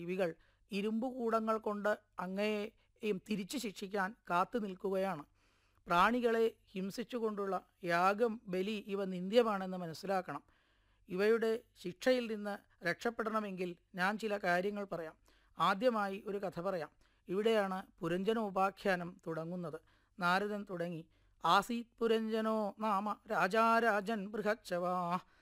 ജീവികൾ ഇരുമ്പുകൂടങ്ങൾ കൊണ്ട് അങ്ങയെയും തിരിച്ചു ശിക്ഷിക്കാൻ കാത്തു നിൽക്കുകയാണ് പ്രാണികളെ ഹിംസിച്ചുകൊണ്ടുള്ള യാഗം ബലി ഇവ നിന്ദ്യമാണെന്ന് മനസ്സിലാക്കണം ഇവയുടെ ശിക്ഷയിൽ നിന്ന് രക്ഷപ്പെടണമെങ്കിൽ ഞാൻ ചില കാര്യങ്ങൾ പറയാം ആദ്യമായി ഒരു കഥ പറയാം ഇവിടെയാണ് പുരഞ്ജനോപാഖ്യാനം തുടങ്ങുന്നത് നാരദൻ തുടങ്ങി ആസീത് പുരഞ്ജനോ നാമ രാജാരാജൻ ബൃഹച്ചവാ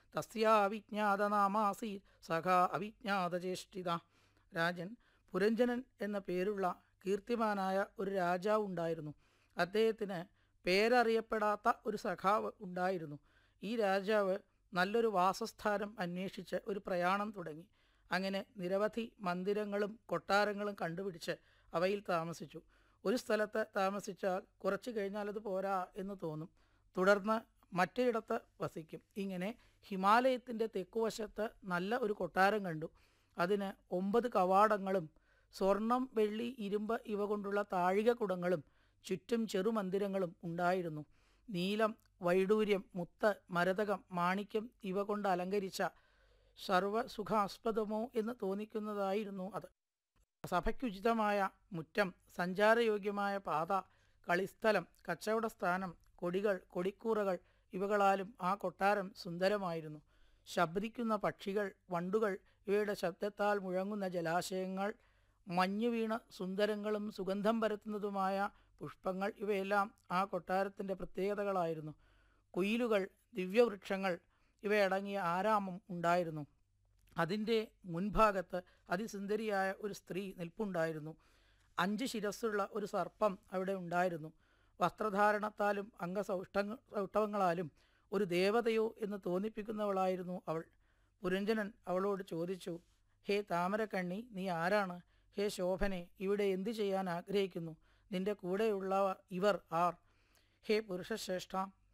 തസ്യാവിജ്ഞാതനാമാസീത് സഖാ അവിജ്ഞാതചേഷ്ടിത രാജൻ പുരഞ്ജനൻ എന്ന പേരുള്ള കീർത്തിമാനായ ഒരു രാജാവ് ഉണ്ടായിരുന്നു അദ്ദേഹത്തിന് പേരറിയപ്പെടാത്ത ഒരു സഖാവ് ഉണ്ടായിരുന്നു ഈ രാജാവ് നല്ലൊരു വാസസ്ഥാനം അന്വേഷിച്ച് ഒരു പ്രയാണം തുടങ്ങി അങ്ങനെ നിരവധി മന്ദിരങ്ങളും കൊട്ടാരങ്ങളും കണ്ടുപിടിച്ച് അവയിൽ താമസിച്ചു ഒരു സ്ഥലത്ത് താമസിച്ചാൽ കുറച്ച് കഴിഞ്ഞാൽ അത് പോരാ എന്ന് തോന്നും തുടർന്ന് മറ്റൊരിടത്ത് വസിക്കും ഇങ്ങനെ ഹിമാലയത്തിൻ്റെ തെക്കുവശത്ത് നല്ല ഒരു കൊട്ടാരം കണ്ടു അതിന് ഒമ്പത് കവാടങ്ങളും സ്വർണം വെള്ളി ഇരുമ്പ് ഇവ കൊണ്ടുള്ള താഴികക്കുടങ്ങളും ചുറ്റും ചെറുമന്ദിരങ്ങളും ഉണ്ടായിരുന്നു നീലം വൈഡൂര്യം മുത്ത് മരതകം മാണിക്യം ഇവ കൊണ്ട് അലങ്കരിച്ച സർവസുഖാസ്പദമോ എന്ന് തോന്നിക്കുന്നതായിരുന്നു അത് സഭയ്ക്കുചിതമായ മുറ്റം സഞ്ചാരയോഗ്യമായ പാത കളിസ്ഥലം കച്ചവട സ്ഥാനം കൊടികൾ കൊടിക്കൂറകൾ ഇവകളാലും ആ കൊട്ടാരം സുന്ദരമായിരുന്നു ശബ്ദിക്കുന്ന പക്ഷികൾ വണ്ടുകൾ ഇവയുടെ ശബ്ദത്താൽ മുഴങ്ങുന്ന ജലാശയങ്ങൾ മഞ്ഞു വീണ സുന്ദരങ്ങളും സുഗന്ധം പരത്തുന്നതുമായ പുഷ്പങ്ങൾ ഇവയെല്ലാം ആ കൊട്ടാരത്തിൻ്റെ പ്രത്യേകതകളായിരുന്നു കുയിലുകൾ ദിവ്യവൃക്ഷങ്ങൾ ഇവയടങ്ങിയ ആരാമം ഉണ്ടായിരുന്നു അതിൻ്റെ മുൻഭാഗത്ത് അതിസുന്ദരിയായ ഒരു സ്ത്രീ നിൽപ്പുണ്ടായിരുന്നു അഞ്ച് ശിരസ്സുള്ള ഒരു സർപ്പം അവിടെ ഉണ്ടായിരുന്നു വസ്ത്രധാരണത്താലും അംഗസൗഷ്ടങ്ങ സൗഷ്ടവങ്ങളാലും ഒരു ദേവതയോ എന്ന് തോന്നിപ്പിക്കുന്നവളായിരുന്നു അവൾ പുരഞ്ജനൻ അവളോട് ചോദിച്ചു ഹേ താമരക്കണ്ണി നീ ആരാണ് ഹേ ശോഭനെ ഇവിടെ എന്തു ചെയ്യാൻ ആഗ്രഹിക്കുന്നു നിന്റെ കൂടെയുള്ള ഇവർ ആർ ഹേ പുരുഷശ്രേഷ്ഠ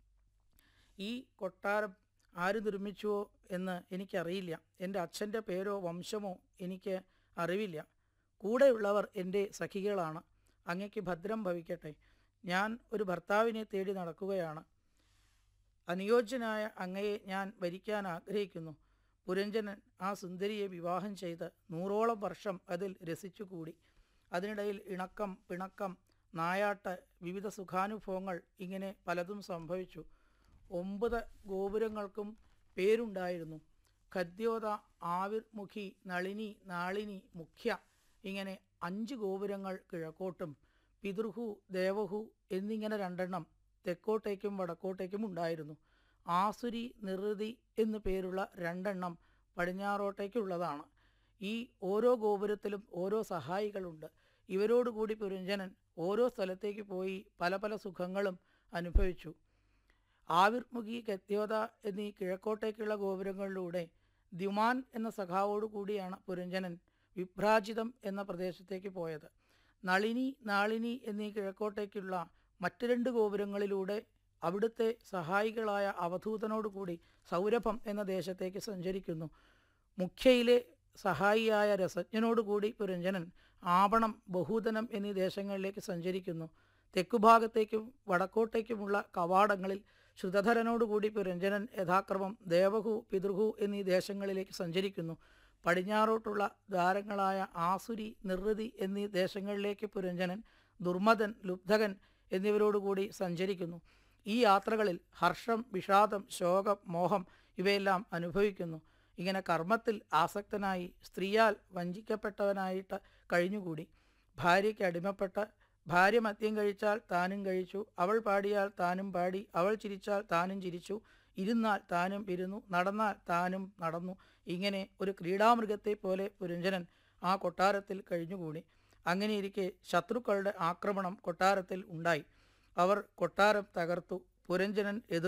ഈ കൊട്ടാരം ആര് നിർമ്മിച്ചുവോ എന്ന് എനിക്കറിയില്ല എൻ്റെ അച്ഛൻ്റെ പേരോ വംശമോ എനിക്ക് അറിവില്ല കൂടെയുള്ളവർ എൻ്റെ സഖികളാണ് അങ്ങയ്ക്ക് ഭദ്രം ഭവിക്കട്ടെ ഞാൻ ഒരു ഭർത്താവിനെ തേടി നടക്കുകയാണ് അനുയോജ്യനായ അങ്ങയെ ഞാൻ വരിക്കാൻ ആഗ്രഹിക്കുന്നു പുരഞ്ജനൻ ആ സുന്ദരിയെ വിവാഹം ചെയ്ത് നൂറോളം വർഷം അതിൽ രസിച്ചുകൂടി അതിനിടയിൽ ഇണക്കം പിണക്കം നായാട്ട് വിവിധ സുഖാനുഭവങ്ങൾ ഇങ്ങനെ പലതും സംഭവിച്ചു ഒമ്പത് ഗോപുരങ്ങൾക്കും പേരുണ്ടായിരുന്നു ഖദ്യോത ആവിർമുഖി നളിനി നാളിനി മുഖ്യ ഇങ്ങനെ അഞ്ച് ഗോപുരങ്ങൾ കിഴക്കോട്ടും പിതൃഹു ദേവഹു എന്നിങ്ങനെ രണ്ടെണ്ണം തെക്കോട്ടേക്കും വടക്കോട്ടേക്കും ഉണ്ടായിരുന്നു ആസുരി നിർവൃതി എന്നു പേരുള്ള രണ്ടെണ്ണം പടിഞ്ഞാറോട്ടേക്കുള്ളതാണ് ഈ ഓരോ ഗോപുരത്തിലും ഓരോ സഹായികളുണ്ട് ഇവരോടുകൂടി പുരഞ്ജനൻ ഓരോ സ്ഥലത്തേക്ക് പോയി പല പല സുഖങ്ങളും അനുഭവിച്ചു ആവിർമുഖി ഗത്യോത എന്നീ കിഴക്കോട്ടേക്കുള്ള ഗോപുരങ്ങളിലൂടെ ദ്യുമാൻ എന്ന സഖാവോടു കൂടിയാണ് പുരഞ്ജനൻ വിഭ്രാജിതം എന്ന പ്രദേശത്തേക്ക് പോയത് നളിനി നാളിനി എന്നീ കിഴക്കോട്ടേക്കുള്ള മറ്റ് രണ്ട് ഗോപുരങ്ങളിലൂടെ അവിടുത്തെ സഹായികളായ അവധൂതനോടുകൂടി സൗരഭം എന്ന ദേശത്തേക്ക് സഞ്ചരിക്കുന്നു മുഖ്യയിലെ സഹായിയായ രസജ്ഞനോടുകൂടി പുരഞ്ജനൻ ആവണം ബഹൂദനം എന്നീ ദേശങ്ങളിലേക്ക് സഞ്ചരിക്കുന്നു തെക്കുഭാഗത്തേക്കും വടക്കോട്ടേക്കുമുള്ള കവാടങ്ങളിൽ ശ്രുതധരനോടുകൂടി പുരഞ്ജനൻ യഥാക്രമം ദേവഹു പിതൃഹു എന്നീ ദേശങ്ങളിലേക്ക് സഞ്ചരിക്കുന്നു പടിഞ്ഞാറോട്ടുള്ള ദ്വാരങ്ങളായ ആസുരി നിർവൃതി എന്നീ ദേശങ്ങളിലേക്ക് പുരഞ്ജനൻ ദുർമദൻ ലുബ്ധകൻ എന്നിവരോടുകൂടി സഞ്ചരിക്കുന്നു ഈ യാത്രകളിൽ ഹർഷം വിഷാദം ശോകം മോഹം ഇവയെല്ലാം അനുഭവിക്കുന്നു ഇങ്ങനെ കർമ്മത്തിൽ ആസക്തനായി സ്ത്രീയാൽ വഞ്ചിക്കപ്പെട്ടവനായിട്ട് കഴിഞ്ഞുകൂടി ഭാര്യയ്ക്ക് അടിമപ്പെട്ട് ഭാര്യ മദ്യം കഴിച്ചാൽ താനും കഴിച്ചു അവൾ പാടിയാൽ താനും പാടി അവൾ ചിരിച്ചാൽ താനും ചിരിച്ചു ഇരുന്നാൽ താനും ഇരുന്നു നടന്നാൽ താനും നടന്നു ഇങ്ങനെ ഒരു ക്രീഡാമൃഗത്തെ പോലെ പുരഞ്ജനൻ ആ കൊട്ടാരത്തിൽ കഴിഞ്ഞുകൂടി അങ്ങനെയിരിക്കെ ശത്രുക്കളുടെ ആക്രമണം കൊട്ടാരത്തിൽ ഉണ്ടായി അവർ കൊട്ടാരം തകർത്തു പുരഞ്ജനൻ എതിർ